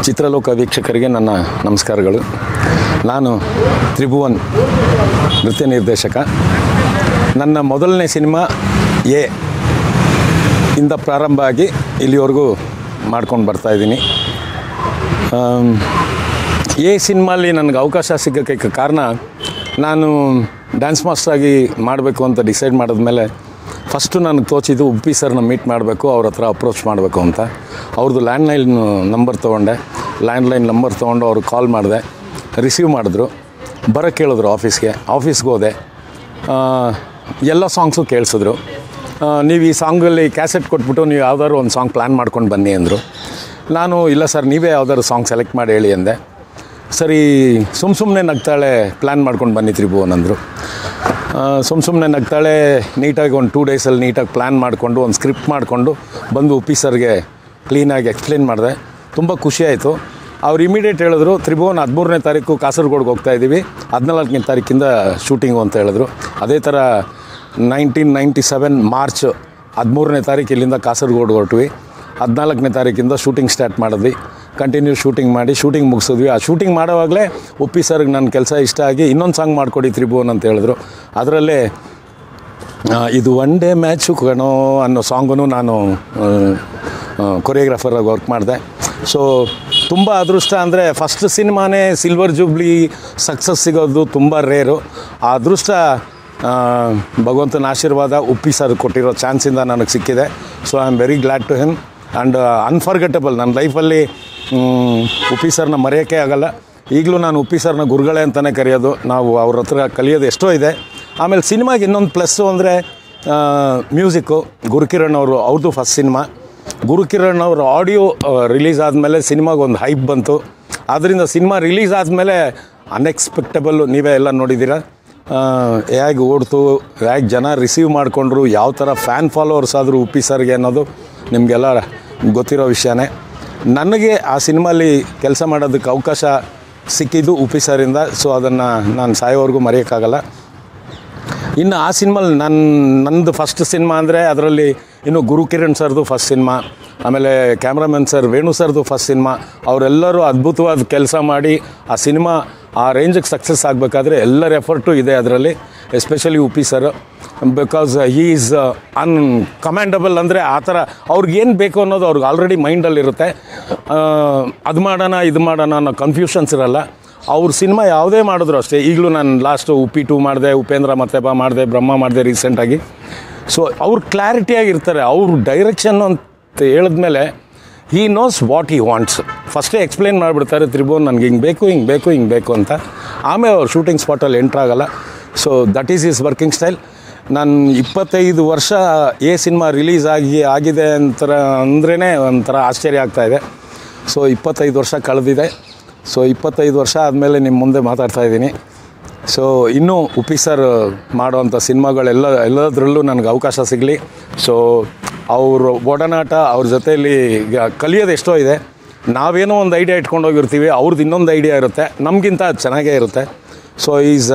ಚಿತ್ರಲೋಕ ವೀಕ್ಷಕರಿಗೆ ನನ್ನ ನಮಸ್ಕಾರಗಳು ನಾನು ತ್ರಿಭುವನ್ ನೃತ್ಯ ನಿರ್ದೇಶಕ ನನ್ನ ಮೊದಲನೇ ಸಿನಿಮಾ ಎ ಇಂದ ಪ್ರಾರಂಭ ಆಗಿ ಇಲ್ಲಿವರೆಗೂ ಮಾಡ್ಕೊಂಡು ಬರ್ತಾಯಿದ್ದೀನಿ ಎ ಸಿನಿಮಾಲಿ ನನಗೆ ಅವಕಾಶ ಸಿಗೋಕ್ಕೆ ಕಾರಣ ನಾನು ಡ್ಯಾನ್ಸ್ ಮಾಸ್ಟ್ರಾಗಿ ಮಾಡಬೇಕು ಅಂತ ಡಿಸೈಡ್ ಮಾಡಿದ್ಮೇಲೆ ಫಸ್ಟು ನನಗೆ ತೋಚಿದ್ದು ಉಪ್ಪಿ ಸರ್ನ ಮೀಟ್ ಮಾಡಬೇಕು ಅವ್ರ ಹತ್ರ ಅಪ್ರೋಚ್ ಮಾಡಬೇಕು ಅಂತ ಅವ್ರದ್ದು ಲ್ಯಾಂಡ್ಲೈನ್ ನಂಬರ್ ತೊಗೊಂಡೆ ಲ್ಯಾಂಡ್ಲೈನ್ ನಂಬರ್ ತೊಗೊಂಡು ಅವ್ರಿಗೆ ಕಾಲ್ ಮಾಡಿದೆ ರಿಸೀವ್ ಮಾಡಿದ್ರು ಬರೋಕ್ಕೆ ಕೇಳಿದ್ರು ಆಫೀಸ್ಗೆ ಆಫೀಸ್ಗೆ ಹೋದೆ ಆ, ಎಲ್ಲ ಸಾಂಗ್ಸು ಕೇಳಿಸಿದ್ರು ಆ, ನೀವು ಈ ಸಾಂಗಲ್ಲಿ ಕ್ಯಾಸೆಟ್ ಕೊಟ್ಬಿಟ್ಟು ನೀವು ಯಾವ್ದಾದ್ರು ಒಂದು ಸಾಂಗ್ ಪ್ಲ್ಯಾನ್ ಮಾಡ್ಕೊಂಡು ಬನ್ನಿ ಅಂದರು ನಾನು ಇಲ್ಲ ಸರ್ ನೀವೇ ಯಾವ್ದಾದ್ರು ಸಾಂಗ್ ಸೆಲೆಕ್ಟ್ ಮಾಡಿ ಹೇಳಿ ಅಂದೆ ಸರಿ ಸುಮ್ಮ ಸುಮ್ಮನೆ ನಗ್ತಾಳೆ ಪ್ಲ್ಯಾನ್ ಮಾಡ್ಕೊಂಡು ಬನ್ನಿ ತ್ರಿಭುವನ್ ಅಂದರು ಸುಮ್ಮ ಸುಮ್ಮನೆ ನಗ್ತಾಳೆ ನೀಟಾಗಿ ಒಂದು ಟೂ ಡೇಸಲ್ಲಿ ನೀಟಾಗಿ ಪ್ಲ್ಯಾನ್ ಮಾಡಿಕೊಂಡು ಒಂದು ಸ್ಕ್ರಿಪ್ಟ್ ಮಾಡಿಕೊಂಡು ಬಂದು ಉಪ್ಪಿ ಸರ್ಗೆ ಕ್ಲೀನಾಗಿ ಎಕ್ಸ್ಪ್ಲೇನ್ ಮಾಡಿದೆ ತುಂಬ ಖುಷಿ ಆಯಿತು ಅವ್ರು ಇಮಿಡಿಯೇಟ್ ಹೇಳಿದ್ರು ತ್ರಿಭುವನ್ ಹದಿಮೂರನೇ ತಾರೀಕು ಕಾಸರಗೋಡ್ಗೆ ಹೋಗ್ತಾ ಇದ್ದೀವಿ ಹದಿನಾಲ್ಕನೇ ತಾರೀಕಿಂದ ಶೂಟಿಂಗು ಅಂತ ಹೇಳಿದ್ರು ಅದೇ ಥರ ನೈನ್ಟೀನ್ ನೈಂಟಿ ಸೆವೆನ್ ಮಾರ್ಚ್ ಹದಿಮೂರನೇ ತಾರೀಕು ಇಲ್ಲಿಂದ ಕಾಸರಗೋಡ್ಗೆ ಹೊರಟ್ವಿ ಹದಿನಾಲ್ಕನೇ ತಾರೀಕಿಂದ ಶೂಟಿಂಗ್ ಸ್ಟಾರ್ಟ್ ಮಾಡಿದ್ವಿ ಕಂಟಿನ್ಯೂ ಶೂಟಿಂಗ್ ಮಾಡಿ ಶೂಟಿಂಗ್ ಮುಗಿಸಿದ್ವಿ ಆ ಶೂಟಿಂಗ್ ಮಾಡೋವಾಗಲೇ ಉಪ್ಪಿ ಸರ್ಗೆ ನನ್ನ ಕೆಲಸ ಇಷ್ಟ ಆಗಿ ಇನ್ನೊಂದು ಸಾಂಗ್ ಮಾಡಿಕೊಡಿ ತ್ರಿಭುವನ್ ಅಂತ ಹೇಳಿದ್ರು ಅದರಲ್ಲೇ ಆ, ಇದು ಒನ್ ಡೇ ಮ್ಯಾಚು ಕಣೋ ಅನ್ನೋ ಸಾಂಗು ನಾನು ಕೊರಿಯೋಗ್ರಾಫರಾಗಿ ವರ್ಕ್ ಮಾಡಿದೆ ಸೊ ತುಂಬ ಅದೃಷ್ಟ ಅಂದರೆ ಫಸ್ಟ್ ಸಿನಿಮಾನೇ ಸಿಲ್ವರ್ ಜೂಬ್ಲಿ ಸಕ್ಸಸ್ ಸಿಗೋದು ತುಂಬ ರೇರು ಆ ಅದೃಷ್ಟ ಆ, ಭಗವಂತನ ಆಶೀರ್ವಾದ ಉಪ್ಪಿ ಸರ್ ಕೊಟ್ಟಿರೋ ಚಾನ್ಸಿಂದ ನನಗೆ ಸಿಕ್ಕಿದೆ so I am very glad to him and unforgettable ನನ್ನ ಲೈಫಲ್ಲಿ ಉಪ್ಪಿ ಸರ್ನ ಮರೆಯೋಕ್ಕೆ ಆಗಲ್ಲ ಈಗಲೂ ನಾನು ಉಪ್ಪಿ ಸರ್ನ ಗುರುಗಳೇ ಅಂತಲೇ ಕರೆಯೋದು ನಾವು ಅವ್ರ ಹತ್ರ ಕಲಿಯೋದು ಎಷ್ಟೋ ಇದೆ ಆಮೇಲೆ ಸಿನಿಮಾಗೆ ಇನ್ನೊಂದು ಪ್ಲಸ್ಸು ಅಂದರೆ ಮ್ಯೂಸಿಕ್ಕು ಗುರುಕಿರಣ್ ಅವರು ಅವ್ರದ್ದು ಫಸ್ಟ್ ಸಿನಿಮಾ ಗುರುಕಿರಣ್ ಅವ್ರ ಆಡಿಯೋ ರಿಲೀಸ್ ಆದಮೇಲೆ ಸಿನಿಮಾಗೆ ಒಂದು ಹೈಪ್ ಬಂತು ಆದ್ದರಿಂದ ಸಿನಿಮಾ ರಿಲೀಸ್ ಆದಮೇಲೆ ಅನ್ಎಕ್ಸ್ಪೆಕ್ಟಬಲ್ ನೀವೇ ಎಲ್ಲ ನೋಡಿದ್ದೀರಾ ಹೇಗೆ ಓಡ್ತು ಹೇಗೆ ಜನ ರಿಸೀವ್ ಮಾಡಿಕೊಂಡ್ರು ಯಾವ ಥರ ಫ್ಯಾನ್ ಫಾಲೋವರ್ಸ್ ಆದರೂ ಉಪ್ಪಿ ಸರ್ಗೆ ಅನ್ನೋದು ನಿಮಗೆಲ್ಲ ಗೊತ್ತಿರೋ ವಿಷಯನೇ ನನಗೆ ಆ ಸಿನಿಮಾಲಿ ಕೆಲಸ ಮಾಡೋದಕ್ಕೆ ಅವಕಾಶ ಸಿಕ್ಕಿದ್ದು ಉಪ್ಪಿ ಸರಿಂದ ಸೊ ಅದನ್ನು ನಾನು ಸಾಯೋವರೆಗೂ ಮರೆಯೋಕ್ಕಾಗಲ್ಲ ಇನ್ನು ಆ ಸಿನಿಮಲ್ಲಿ ನನ್ನ ನಂದು ಫಸ್ಟ್ ಸಿನಿಮಾ ಅಂದರೆ ಅದರಲ್ಲಿ ಇನ್ನು ಗುರುಕಿರಣ್ ಸರ್ದು ಫಸ್ಟ್ ಸಿನಿಮಾ ಆಮೇಲೆ ಕ್ಯಾಮ್ರಾಮನ್ ಸರ್ ವೇಣು ಸರ್ದು ಫಸ್ಟ್ ಸಿನಿಮಾ ಅವರೆಲ್ಲರೂ ಅದ್ಭುತವಾದ ಕೆಲಸ ಮಾಡಿ ಆ ಸಿನಿಮಾ ಆ ರೇಂಜಿಗೆ ಸಕ್ಸಸ್ ಆಗಬೇಕಾದ್ರೆ ಎಲ್ಲರ ಎಫರ್ಟು ಇದೆ ಅದರಲ್ಲಿ especially Uppi sir because he is uncommandable ಅಂದರೆ ಆ ಥರ ಅವ್ರಿಗೆ ಏನು ಬೇಕು ಅನ್ನೋದು ಅವ್ರಿಗೆ ಆಲ್ರೆಡಿ ಮೈಂಡಲ್ಲಿರುತ್ತೆ ಅದು ಮಾಡೋಣ ಇದು ಮಾಡೋಣ ಅನ್ನೋ ಕನ್ಫ್ಯೂಷನ್ಸ್ ಇರಲ್ಲ ಅವ್ರ ಸಿನಿಮಾ ಯಾವುದೇ ಮಾಡಿದ್ರು ಅಷ್ಟೇ ಈಗಲೂ ನಾನು ಲಾಸ್ಟು ಉಪ್ಪಿ ಟೂ ಮಾಡಿದೆ ಉಪೇಂದ್ರ ಮತ್ತೆ ಬಾ ಮಾಡಿದೆ ಬ್ರಹ್ಮ ಮಾಡಿದೆ ರೀಸೆಂಟಾಗಿ ಸೊ ಅವ್ರು ಕ್ಲಾರಿಟಿಯಾಗಿರ್ತಾರೆ ಅವ್ರ ಡೈರೆಕ್ಷನ್ ಅಂತ ಹೇಳಿದ್ಮೇಲೆ he knows what he wants ಫಸ್ಟೇ ಎಕ್ಸ್ಪ್ಲೇನ್ ಮಾಡಿಬಿಡ್ತಾರೆ ತ್ರಿಭುವನ್ ನನಗೆ ಹಿಂಗೆ ಬೇಕು ಹಿಂಗೆ ಬೇಕು ಹಿಂಗೆ ಬೇಕು ಅಂತ ಆಮೇಲೆ ಅವ್ರು ಶೂಟಿಂಗ್ ಸ್ಪಾಟಲ್ಲಿ ಎಂಟ್ರಾಗಲ್ಲ so that is is working style ನಾನು ಇಪ್ಪತ್ತೈದು ವರ್ಷ ಎ ಸಿನಿಮಾ ರಿಲೀಸ್ ಆಗಿ ಆಗಿದೆ ಅಂತರ ಅಂದ್ರೇ ಒಂಥರ ಆಶ್ಚರ್ಯ ಆಗ್ತಾ ಇದೆ ಸೊ ಇಪ್ಪತ್ತೈದು ವರ್ಷ ಕಳೆದಿದೆ ಸೊ ಇಪ್ಪತ್ತೈದು ವರ್ಷ ಆದಮೇಲೆ ನಿಮ್ಮ ಮುಂದೆ ಮಾತಾಡ್ತಾ ಇದ್ದೀನಿ ಸೊ ಇನ್ನೂ ಉಪ್ಪಿ ಸರ್ ಮಾಡುವಂಥ ಸಿನಿಮಾಗಳೆಲ್ಲ ಎಲ್ಲದರಲ್ಲೂ ನನಗೆ ಅವಕಾಶ ಸಿಗಲಿ ಸೊ ಅವ್ರ ಒಡನಾಟ ಅವ್ರ ಜೊತೆಯಲ್ಲಿ ಈಗ ಕಲಿಯೋದು ಎಷ್ಟೋ ಇದೆ ನಾವೇನೋ ಒಂದು ಐಡಿಯಾ ಇಟ್ಕೊಂಡು ಹೋಗಿರ್ತೀವಿ ಅವ್ರದ್ದು ಇನ್ನೊಂದು ಐಡಿಯಾ ಇರುತ್ತೆ ನಮಗಿಂತ ಅದು ಚೆನ್ನಾಗೇ ಇರುತ್ತೆ ಸೊ ಈಸ್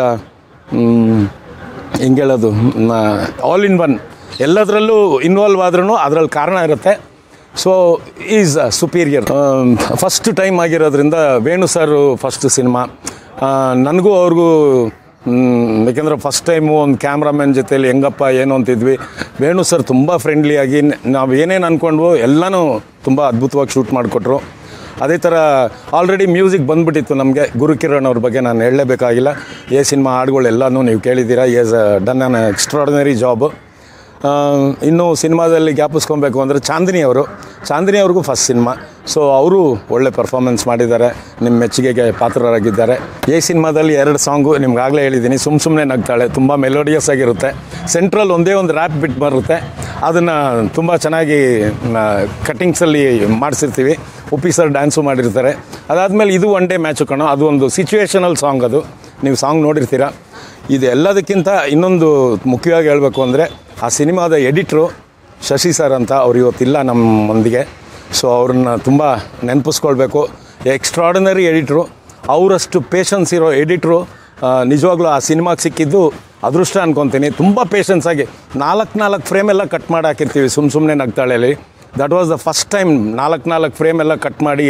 ಹಿಂಗೆ ಹೇಳೋದು ಆಲ್ ಇನ್ ಒನ್ ಎಲ್ಲದರಲ್ಲೂ ಇನ್ವಾಲ್ವ್ ಆದ್ರೂ ಅದರಲ್ಲಿ ಕಾರಣ ಇರುತ್ತೆ so is superior first time ಆಗಿರೋದ್ರಿಂದ ವೇಣು ಸರ್ ಫಸ್ಟ್ ಸಿನಿಮಾ ನನಗೂ ಅವ್ರಿಗೂ ಯಾಕೆಂದರೆ ಫಸ್ಟ್ ಟೈಮು ಒಂದು ಕ್ಯಾಮ್ರಾಮನ್ ಜೊತೆಲಿ ಹೆಂಗಪ್ಪ ಏನು ಅಂತಿದ್ವಿ ವೇಣು ಸರ್ ತುಂಬ ಫ್ರೆಂಡ್ಲಿಯಾಗಿ ನಾವು ಏನೇನು ಅಂದ್ಕೊಂಡ್ವೋ ಎಲ್ಲನೂ ತುಂಬ ಅದ್ಭುತವಾಗಿ ಶೂಟ್ ಮಾಡಿಕೊಟ್ರು ಅದೇ ಥರ ಆಲ್ರೆಡಿ ಮ್ಯೂಸಿಕ್ ಬಂದ್ಬಿಟ್ಟಿತ್ತು ನಮಗೆ ಗುರುಕಿರಣ್ ಅವ್ರ ಬಗ್ಗೆ ನಾನು ಹೇಳಲೇಬೇಕಾಗಿಲ್ಲ ಎ ಸಿನಿಮಾ ಹಾಡುಗಳೆಲ್ಲನೂ ನೀವು ಕೇಳಿದ್ದೀರಾ is done an extraordinary job ಇನ್ನು ಸಿನಿಮಾದಲ್ಲಿ ಜ್ಞಾಪಿಸ್ಕೊಬೇಕು ಅಂದರೆ ಚಾಂದಿನಿ ಅವರು ಚಾಂದಿನಿ ಅವ್ರಿಗೂ ಫಸ್ಟ್ ಸಿನಿಮಾ ಸೊ ಅವರು ಒಳ್ಳೆ ಪರ್ಫಾರ್ಮೆನ್ಸ್ ಮಾಡಿದ್ದಾರೆ ನಿಮ್ಮ ಮೆಚ್ಚುಗೆಗೆ ಪಾತ್ರರಾಗಿದ್ದಾರೆ ಈ ಸಿನಿಮಾದಲ್ಲಿ ಎರಡು ಸಾಂಗು ನಿಮ್ಗಾಗಲೇ ಹೇಳಿದ್ದೀನಿ ಸುಮ್ಮ ಸುಮ್ಮನೆ ನಗ್ತಾಳೆ ತುಂಬ ಮೆಲೋಡಿಯಸ್ ಆಗಿರುತ್ತೆ ಸೆಂಟ್ರಲ್ ಒಂದೇ ಒಂದು ರ್ಯಾಪ್ ಬಿಟ್ ಬರುತ್ತೆ ಅದನ್ನು ತುಂಬ ಚೆನ್ನಾಗಿ ಕಟ್ಟಿಂಗ್ಸಲ್ಲಿ ಮಾಡಿಸಿರ್ತೀವಿ ಉಪ್ಪಿ ಸರ್ ಡ್ಯಾನ್ಸು ಮಾಡಿರ್ತಾರೆ ಅದಾದಮೇಲೆ ಇದು ಒನ್ ಡೇ ಮ್ಯಾಚು ಕಣೋ ಅದು ಒಂದು ಸಿಚುವೇಶನಲ್ ಸಾಂಗ್ ಅದು ನೀವು ಸಾಂಗ್ ನೋಡಿರ್ತೀರ ಇದು ಎಲ್ಲದಕ್ಕಿಂತ ಇನ್ನೊಂದು ಮುಖ್ಯವಾಗಿ ಹೇಳಬೇಕು ಅಂದರೆ ಆ ಸಿನಿಮಾದ ಎಡಿಟ್ರು ಶಶಿ ಸರ್ ಅಂತ ಅವ್ರು ಇವತ್ತಿಲ್ಲ ನಮ್ಮೊಂದಿಗೆ ಸೊ ಅವ್ರನ್ನ ತುಂಬ ನೆನಪಿಸ್ಕೊಳ್ಬೇಕು ಎಕ್ಸ್ಟ್ರಾರ್ಡಿನರಿ ಎಡಿಟ್ರು ಅವರಷ್ಟು ಪೇಷನ್ಸ್ ಇರೋ ಎಡಿಟ್ರು ನಿಜವಾಗ್ಲೂ ಆ ಸಿನಿಮಾಗೆ ಸಿಕ್ಕಿದ್ದು ಅದೃಷ್ಟ ಅನ್ಕೊತೀನಿ ತುಂಬ ಪೇಷನ್ಸ್ ಆಗಿ ನಾಲ್ಕು ನಾಲ್ಕು ಫ್ರೇಮ್ ಎಲ್ಲ ಕಟ್ ಮಾಡಿ ಹಾಕಿರ್ತೀವಿ ಸುಮ್ಮ ಸುಮ್ಮನೆ ನಗ್ತಾಳೆಯಲ್ಲಿ that was the first time ನಾಲ್ಕು ನಾಲ್ಕು ಫ್ರೇಮ್ ಎಲ್ಲ ಕಟ್ ಮಾಡಿ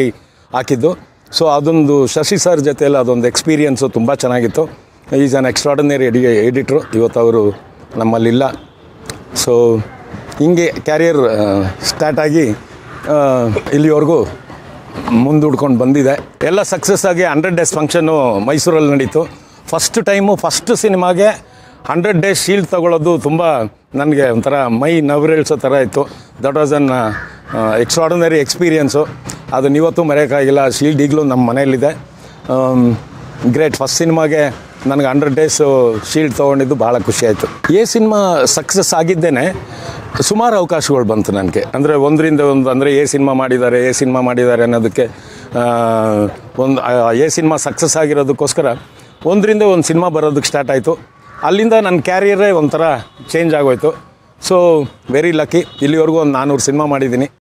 ಹಾಕಿದ್ದು ಸೊ ಅದೊಂದು ಶಶಿ ಸರ್ ಜೊತೆಯಲ್ಲಿ ಅದೊಂದು ಎಕ್ಸ್ಪೀರಿಯನ್ಸು ತುಂಬ ಚೆನ್ನಾಗಿತ್ತು ಈಸ್ ಅನ್ ಎಕ್ಸ್ಟ್ರಾರ್ಡಿನರಿ ಎಡಿ ಎಡಿಟ್ರು ಇವತ್ತು ಅವರು ನಮ್ಮಲ್ಲಿಲ್ಲ ಸೊ ಹಿಂಗೆ ಕ್ಯಾರಿಯರ್ ಸ್ಟಾರ್ಟ್ ಆಗಿ ಆ, ಇಲ್ಲಿವರೆಗೂ ಮುಂದೂಡ್ಕೊಂಡು ಬಂದಿದೆ ಎಲ್ಲ ಸಕ್ಸಸ್ ಆಗಿ ಹಂಡ್ರೆಡ್ ಡೇಸ್ ಫಂಕ್ಷನ್ನು ಮೈಸೂರಲ್ಲಿ ನಡೀತು ಫಸ್ಟ್ ಟೈಮು ಫಸ್ಟ್ ಸಿನಿಮಾಗೆ ಹಂಡ್ರೆಡ್ ಡೇಸ್ ಶೀಲ್ಡ್ ತಗೊಳ್ಳೋದು ತುಂಬ ನನಗೆ ಒಂಥರ ಮೈ ನವರೇಳ್ಸೋ ಥರ ಇತ್ತು that was an extraordinary experience ಅದನ್ನ ಇವತ್ತು ಮರೆಯೋಕ್ಕಾಗಿಲ್ಲ ಶೀಲ್ಡ್ ಈಗಲೂ ನಮ್ಮ ಮನೆಯಲ್ಲಿದೆ ಗ್ರೇಟ್ ಫಸ್ಟ್ ಸಿನಿಮಾಗೆ ನನಗೆ ಹಂಡ್ರೆಡ್ ಡೇಸು ಶೀಲ್ಡ್ ತೊಗೊಂಡಿದ್ದು ಭಾಳ ಖುಷಿ ಆಯಿತು ಎ ಸಿನಿಮಾ ಸಕ್ಸಸ್ ಆಗಿದ್ದೇನೆ ಸುಮಾರು ಅವಕಾಶಗಳು ಬಂತು ನನಗೆ ಅಂದರೆ ಒಂದರಿಂದ ಒಂದು ಅಂದರೆ ಎ ಸಿನಿಮಾ ಮಾಡಿದ್ದಾರೆ ಎ ಸಿನಿಮಾ ಮಾಡಿದ್ದಾರೆ ಅನ್ನೋದಕ್ಕೆ ಆ, ಒಂದು ಎ ಸಿನಿಮಾ ಸಕ್ಸಸ್ ಆಗಿರೋದಕ್ಕೋಸ್ಕರ ಒಂದರಿಂದ ಒಂದು ಸಿನಿಮಾ ಬರೋದಕ್ಕೆ ಸ್ಟಾರ್ಟ್ ಆಯಿತು ಅಲ್ಲಿಂದ ನನ್ನ ಕ್ಯಾರಿಯರೇ ಒಂಥರ ಚೇಂಜ್ ಆಗೋಯ್ತು ಸೊ ವೆರಿ ಲಕ್ಕಿ ಇಲ್ಲಿವರೆಗೂ ಒಂದು ನಾನ್ನೂರು ಸಿನಿಮಾ ಮಾಡಿದ್ದೀನಿ